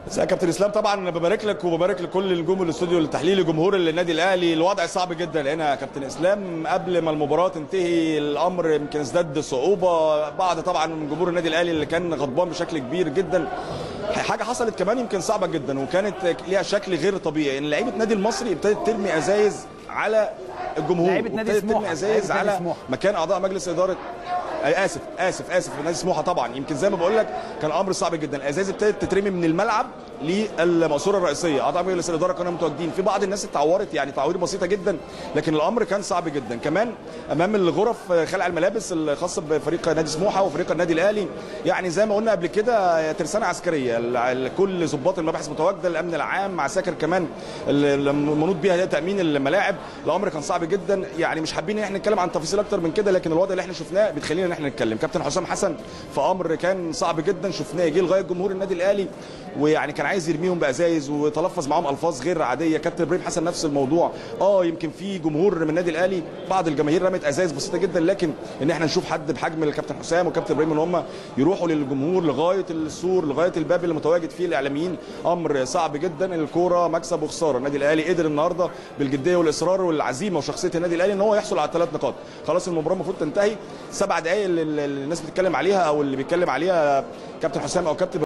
بس يا كابتن اسلام طبعا انا ببارك لك وببارك لكل نجوم الاستوديو التحليلي جمهور النادي الاهلي الوضع صعب جدا هنا يا كابتن اسلام قبل ما المباراه تنتهي الامر يمكن ازداد صعوبه بعض طبعا من جمهور النادي الاهلي اللي كان غضبان بشكل كبير جدا حاجه حصلت كمان يمكن صعبه جدا وكانت ليها شكل غير طبيعي ان لعيبه النادي المصري ابتدت ترمي ازايز على الجمهور لعيبة نادي وابتدت سموحة. ترمي ازايز لعيبة نادي على سموحة. مكان اعضاء مجلس اداره آه، اسف اسف اسف نادي سموحه طبعا يمكن زي ما بقول لك كان امر صعب جدا الازايز ابتدت تترمي من الملعب للمقصوره الرئيسيه اعضاء مجلس الاداره كانوا متواجدين في بعض الناس اتعورت يعني تعوير بسيطه جدا لكن الامر كان صعب جدا كمان امام الغرف آه، خلع الملابس الخاصه بفريق نادي سموحه وفريق النادي الاهلي يعني زي ما قلنا قبل كده ترسانه عسكريه ال- ال- كل ضباط المباحث متواجده الامن العام عساكر كمان ال- المنوط بيها هي تامين الملاعب الامر كان صعب جدا يعني مش حابين ان احنا نتكلم عن تفاصيل اكتر من كده لكن الوضع اللي احنا شفناه بتخلينا ان احنا نتكلم كابتن حسام حسن في امر كان صعب جدا شفناه جه لغايه جمهور النادي الاهلي ويعني كان عايز يرميهم بازايز وتلفظ معاهم الفاظ غير عاديه كابتن ابراهيم حسن نفس الموضوع اه يمكن في جمهور من النادي الاهلي بعض الجماهير رمت ازايز بسيطه جدا لكن ان احنا نشوف حد بحجم الكابتن حسام وكابتن ابراهيم ان هم يروحوا للجمهور لغايه السور لغايه الباب اللي متواجد فيه الاعلاميين امر صعب جدا الكوره مكسب وخساره النادي الاهلي قدر النهارده بالجديه والاصرار والعزيمه وشخصيه النادي الاهلي ان هو يحصل على ثلاث نقاط خلاص المباراه المفروض تنتهي سبع دقائق اللي اللي الناس بتتكلم عليها او اللي بيتكلم عليها كابتن حسام او كابتن